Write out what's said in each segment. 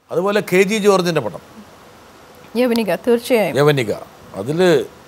അതുപോലെ K G ജോർജിൻ്റെ പടം യവനിക തീർച്ചയായും യവനിക അതിൽ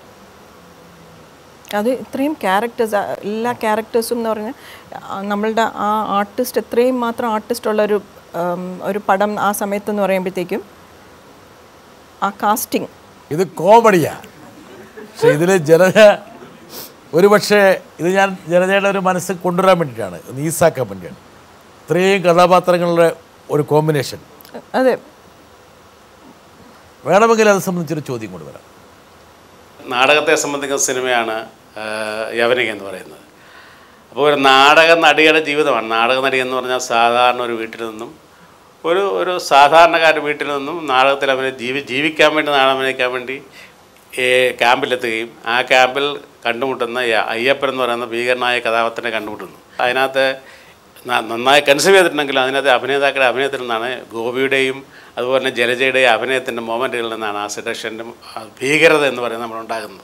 അത് ഇത്രയും ക്യാരക്ടേഴ്സ് എല്ലാ ക്യാരക്ടേഴ്സും എന്ന് പറഞ്ഞാൽ ആ, നമ്മളുടെ ആ ആർട്ടിസ്റ്റ് എത്രയും മാത്രം ആർട്ടിസ്റ്റ് ഉള്ളൊരു ഉം, ഒരു പടം ആ സമയത്തെന്ന് പറയുമ്പോഴത്തേക്കും ആ കാസ്റ്റിംഗ് ഇത് കോമഡിയാണ് പക്ഷെ ഇതിൽ ജനത ഒരുപക്ഷെ ഇത് ഞാൻ ജനതയുടെ ഒരു മനസ്സ് കൊണ്ടുവരാൻ വേണ്ടിയിട്ടാണ് ഒന്ന് ഈസാക്കാൻ വേണ്ടിയാണ് ഇത്രയും കഥാപാത്രങ്ങളുടെ ഒരു കോമ്പിനേഷൻ അതെ വേണമെങ്കിൽ അത് സംബന്ധിച്ചൊരു ചോദ്യം കൊണ്ടുവരാം നാടകത്തെ സംബന്ധിക്കുന്ന സിനിമയാണ് ആ, യവനിക എന്ന് പറയുന്നത് അപ്പോൾ ഒരു നാടക നടിയുടെ ജീവിതമാണ് നാടക നടി എന്ന് പറഞ്ഞാൽ സാധാരണ ഒരു വീട്ടിൽ നിന്നും ഒരു ഒരു സാധാരണക്കാരുടെ വീട്ടിൽ നിന്നും നാടകത്തിൽ അവനെ ജീവി ജീവിക്കാൻ വേണ്ടി നാടകം അഭിനയിക്കാൻ വേണ്ടി ഈ ക്യാമ്പിലെത്തുകയും ആ ക്യാമ്പിൽ കണ്ടുമുട്ടുന്ന ഈ അയ്യപ്പൻ എന്ന് പറയുന്ന ഭീകരനായ കഥാപാത്രനെ കണ്ടുമുട്ടുന്നു അതിനകത്ത് ന- നന്നായി കൺസീവ് ചെയ്തിട്ടുണ്ടെങ്കിലും അതിനകത്ത് അഭിനേതാക്കളുടെ അഭിനയത്തിൽ നിന്നാണ് ഗോപിയുടെയും അതുപോലെ തന്നെ ജലജയുടെയും അഭിനയത്തിൻ്റെ മൊമെൻറ്റുകളിൽ നിന്നാണ് ആ സെഡക്ഷൻ്റെ ഭീകരത എന്ന് പറയുന്നത് നമ്മളുണ്ടാകുന്നത്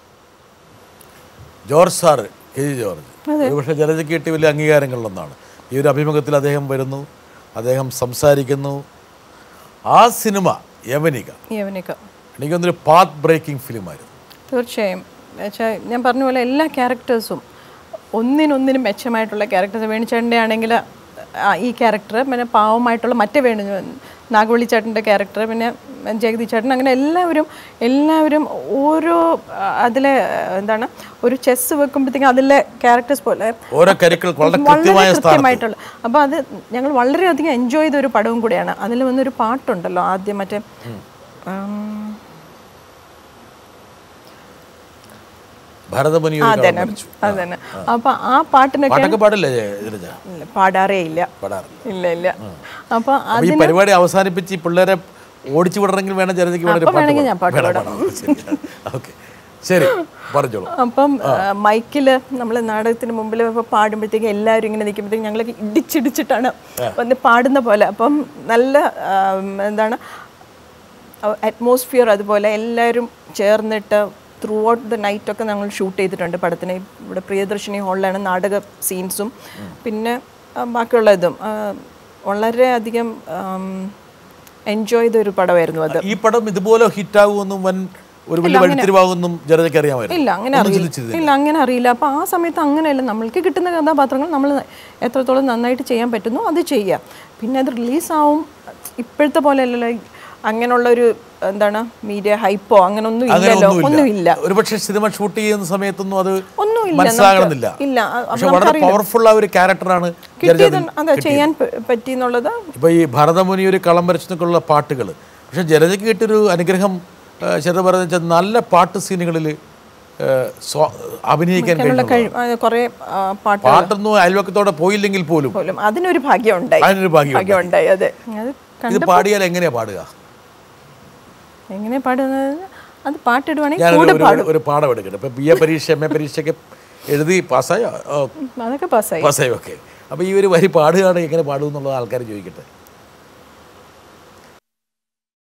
George sir K G George ഒരുപക്ഷെ ജലജയ്ക്ക് കിട്ടിയ വലിയ അംഗീകാരങ്ങളിലൊന്നാണ് ഈ ഒരു അഭിമുഖത്തിൽ അദ്ദേഹം വരുന്നു അദ്ദേഹം സംസാരിക്കുന്നു ആ സിനിമ യവനിക യവനിക എനിക്കൊന്നൊരു പാത്ത് ബ്രേക്കിംഗ് ഫിലിമായിരുന്നു തീർച്ചയായും വെച്ചാൽ ഞാൻ പറഞ്ഞ പോലെ എല്ലാ ക്യാരക്ടേഴ്സും ഒന്നിനൊന്നിനും മെച്ചമായിട്ടുള്ള ക്യാരക്ടേഴ്സ് വേണിച്ചേട്ടൻ്റെ ആണെങ്കിൽ ആ, ഈ ക്യാരക്ടർ പിന്നെ പാവമായിട്ടുള്ള മറ്റേ വേണു നാഗവള്ളി ചേട്ടൻ്റെ ക്യാരക്ടർ പിന്നെ ജഗതി ചേട്ടൻ അങ്ങനെ എല്ലാവരും എല്ലാവരും ഓരോ ആ, അതിലെ ആ, എന്താണ് ഒരു ചെസ് വെക്കുമ്പോഴത്തേക്കും അതിലെ ക്യാരക്ടേഴ്സ് പോലെ ഓരോ കരുക്കൾ വളരെ വളരെ കൃത്യമായ സ്ഥാനത്ത് കൃത്യമായിട്ടുള്ള അപ്പോൾ അത് ഞങ്ങൾ വളരെയധികം എൻജോയ് ചെയ്ത ഒരു പടവും കൂടിയാണ് അതിൽ വന്നൊരു പാട്ടുണ്ടല്ലോ ആദ്യം മറ്റേ ഉം, ഭരതമുനി ഒരു അതന്നെ കളം വരച്ചു. അതന്നെ അപ്പൊ ആ പാട്ടിനൊക്കെ പാട്ടൊക്കെ പാടില്ലേ ജലജ ഇല്ല, പാടാറേ ഇല്ല പാടാറില്ല ഇല്ല ഇല്ല അപ്പൊ അപ്പൊ ഈ പരിപാടി അവസാനിപ്പിച്ച് ഈ പിള്ളേരെ ഓടിച്ചു വിടണമെങ്കിൽ വേണം ജലജയ്ക്ക് വേണം ഒരു അപ്പൊ വേണമെങ്കിൽ ഞാൻ പാട്ട് വേണം, പാടാം. ശരി. ഓക്കെ ശരി പറഞ്ഞോളൂ അപ്പം മൈക്കില് നമ്മൾ നാടകത്തിന് മുമ്പിൽ ഇപ്പൊ പാടുമ്പോഴത്തേക്കും എല്ലാവരും ഇങ്ങനെ നിൽക്കുമ്പോഴത്തേക്കും ഞങ്ങൾ ഇടിച്ചിടിച്ചിട്ടാണ് വന്ന് പാടുന്ന പോലെ അപ്പം നല്ല ആ, എന്താണ് അറ്റ്മോസ്ഫിയർ അതുപോലെ എല്ലാവരും ചേർന്നിട്ട് ത്രൂ ഔട്ട് ദ നൈറ്റ് ഒക്കെ ഞങ്ങൾ ഷൂട്ട് ചെയ്തിട്ടുണ്ട് പടത്തിന് ഇവിടെ പ്രിയദർശിനി ഹാളിലാണ് നാടക സീൻസും പിന്നെ ആ, ബാക്കിയുള്ള ഇതും ആ, വളരെയധികം എൻജോയ് ചെയ്ത ഒരു പടമായിരുന്നു അത് ഈ പടം ഇതുപോലെ ഹിറ്റാകുമെന്നും വൻ ഒരു വലിയ വഴിത്തിരിവാകുമെന്നും ജനതയ്ക്ക് അറിയാമായിരുന്നു ഇല്ല അങ്ങനെ ഒന്നും അറിയില്ല ചിന്തിച്ചിരുന്നില്ല. ഇല്ല അങ്ങനെ അറിയില്ല അപ്പോൾ ആ സമയത്ത് അങ്ങനെയല്ല നമ്മൾക്ക് കിട്ടുന്ന കഥാപാത്രങ്ങൾ നമ്മൾ എത്രത്തോളം നന്നായിട്ട് ചെയ്യാൻ പറ്റുന്നു അത് ചെയ്യാം പിന്നെ അത് റിലീസാവും ഇപ്പോഴത്തെ പോലെ അല്ലല്ലോ അങ്ങനെയുള്ള ഒരു എന്താണ് മീഡിയ ഹൈപ്പോ അങ്ങനെ ഒന്നും അങ്ങനെ ഇല്ലല്ലോ ഒന്നുമില്ല ഒന്നുമില്ല ഒരുപക്ഷെ സിനിമ ഷൂട്ട് ചെയ്യുന്ന സമയത്തൊന്നും അത് ഒന്നുമില്ല മനസ്സിലാകണമെന്നില്ല നമുക്ക് ഇല്ല അത് പക്ഷെ വളരെ പവർഫുൾ ആ ഒരു ക്യാരക്ടറാണ് കിട്ടിയത് അതെ ചെയ്യാൻ പ- പറ്റി എന്നുള്ളത് ഇപ്പൊ ഈ ഭരതമുനി ഒരു കളം വരച്ചെന്നൊക്കെയുള്ള പാട്ടുകൾ പക്ഷെ ജലജയ്ക്ക് കിട്ടിയൊരു അനുഗ്രഹം ചെറു പറയുന്ന വെച്ചാൽ നല്ല പാട്ട് സീനുകളിൽ അഭിനയിക്കാൻ അങ്ങനെയുള്ള കഴിഞ്ഞു കഴിവ് കുറേ പാട്ട് പാട്ടൊന്നും അയൽവക്കത്തോടെ പോയില്ലെങ്കിൽ പോലും പോലും അതിനൊരു ഭാഗ്യം ഉണ്ടായി അതിനൊരു ഭാഗ്യം ഭാഗ്യം ഉണ്ടായി അതെ അത് ഇത് പാടിയാൽ എങ്ങനെയാ പാടുക എങ്ങനെ പാടുന്നത് അത് പാട്ടിടുവാണെങ്കിൽ ഞാൻ കൂടെ ഒരു- പാടും ഒരു പാഠം എടുക്കട്ടെ ഇപ്പൊ ബി എ പരീക്ഷ എം എ പരീക്ഷയൊക്കെ എഴുതി പാസ്സായോ ഓ, അതൊക്കെ പാസ്സായി പാസ്സായി ഓക്കെ അപ്പോൾ ഈ ഒരു വരി പാടുകയാണെങ്കിൽ എങ്ങനെ പാടും എന്നുള്ളത് ആൾക്കാർ ചോദിക്കട്ടെ